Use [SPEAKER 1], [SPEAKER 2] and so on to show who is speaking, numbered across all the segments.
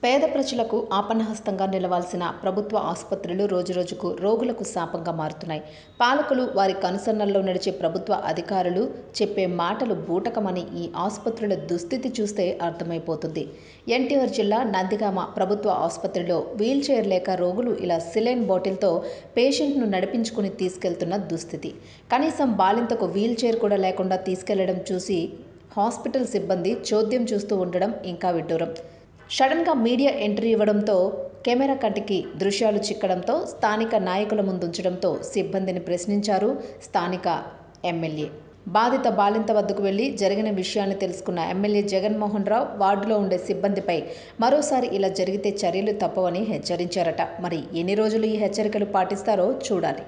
[SPEAKER 1] పేద ప్రజలకు ఆపన్నహస్తంగా నిలవాల్సిన ప్రభుత్వ ఆసుపత్రులు రోజురోజుకు రోగులకు శాపంగా మారుతున్నాయి పాలకులు వారి కనుసన్నల్లో నడిచే ప్రభుత్వ అధికారులు చెప్పే మాటలు బూటకమని ఈ ఆసుపత్రుల దుస్థితి చూస్తే అర్థమైపోతుంది ఎన్టీఆర్ జిల్లా నందిగామ ప్రభుత్వ ఆసుపత్రిలో వీల్ చైర్ లేక రోగులు ఇలా సిలైన్ బాటిల్తో పేషెంట్ను నడిపించుకుని తీసుకెళ్తున్న దుస్థితి కనీసం బాలింతకు వీల్ చైర్ కూడా లేకుండా తీసుకెళ్లడం చూసి హాస్పిటల్ సిబ్బంది చోద్యం చూస్తూ ఉండడం ఇంకా విడ్డూరం సడన్గా మీడియా ఎంట్రీ ఇవ్వడంతో కెమెరా కంటికి దృశ్యాలు చిక్కడంతో స్థానిక నాయకుల ముందుంచడంతో సిబ్బందిని ప్రశ్నించారు స్థానిక ఎమ్మెల్యే బాధిత బాలింత వద్దకు వెళ్లి జరిగిన విషయాన్ని తెలుసుకున్న ఎమ్మెల్యే జగన్మోహన్ రావు వార్డులో ఉండే సిబ్బందిపై మరోసారి ఇలా జరిగితే చర్యలు తప్పవని హెచ్చరించారట మరి ఎన్ని రోజులు ఈ హెచ్చరికలు పాటిస్తారో చూడాలి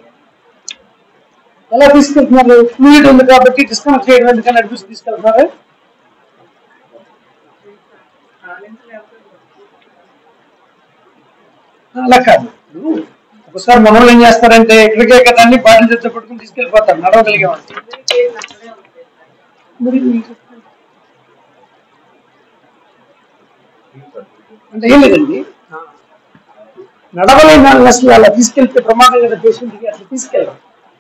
[SPEAKER 2] ఎలా తీసుకెళ్తున్నారు ఫ్లూయిడ్ ఉంది కాబట్టి డిస్కనెక్ట్ చేయడం ఎందుకని నడిపిస్తూ తీసుకెళ్తున్నారు అలా కాదు ఇప్పుడు ఒకసారి మన వాళ్ళు ఏం చేస్తారంటే ఇక్కడికే కదా అన్ని బాటిల్ చేత పట్టుకుని తీసుకెళ్ళిపోతారు నడవగలిగే వాళ్ళు మరి అంటే ఏం లేదండి నడవలేని వాళ్ళని అసలు అలా తీసుకెళ్తే ప్రమాదం కదా పేషెంట్కి అట్లా తీసుకెళ్ళాం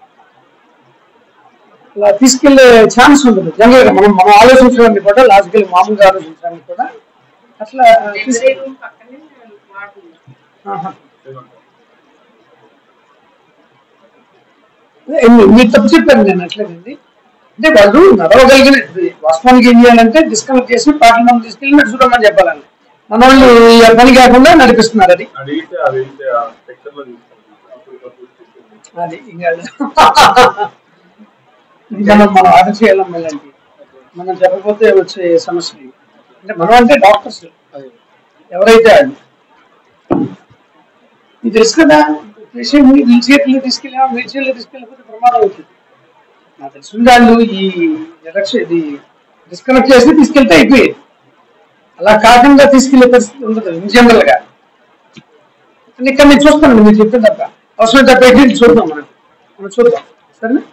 [SPEAKER 2] అలా తీసుకెళ్లే ఛాన్స్ ఉంటుంది జనరల్ గా మనం మనం ఆలోచించడానికి కూడా లాజికల్ మామూలుగా ఆలోచించడానికి కూడా అట్లా తీసుకె- ఆహా. ఏ, మీ- మీరు తప్పు చెప్పారు నేను అట్లేదండి అంటే వాళ్ళు నడవగలిగిన వాస్తవానికి ఏం చేయాలంటే డిస్కనెక్ట్ చేసి పాటలు మనం తీసుకెళ్ళి నడుచుకోమని చెప్పాలండి మన వాళ్ళు ఈ పని కాకుండా నడిపిస్తున్నారు అది
[SPEAKER 3] అడిగితే అడిగితే ఆ సెక్షన్ లో తీసుకుంటాం
[SPEAKER 2] అది ఇంకా ఇది మనం మనం ఆర్డర్ చేయాలి మళ్ళీ మనం చెప్పకపోతే వచ్చే సమస్య ఇది. అంటే మనం అంటే డాక్టర్స్ ఎవరైతే వాళ్ళు ఇది తెలుసు కదా పేషెంట్ వీల్ చైర్లో తీసుకెళ్ళా వీల్ చైర్లో తీసుకెళ్ళకపోతే ప్రమాదం అవుతుంది నాకు తెలిసిన వాళ్ళు ఈ ఎలక్షన్ ఇది డిస్కనెక్ట్ చేసి తీసుకెళ్తే అయిపోయేది అలా కాకుండా తీసుకెళ్లే పరిస్థితి ఉండదు ఇన్ జనరల్ గా ఇక్కడ నేను చూస్తాను మీరు చెప్పిన తప్ప అవసరం తప్ప చూద్దాం మనం మనం చూద్దాం సరేనా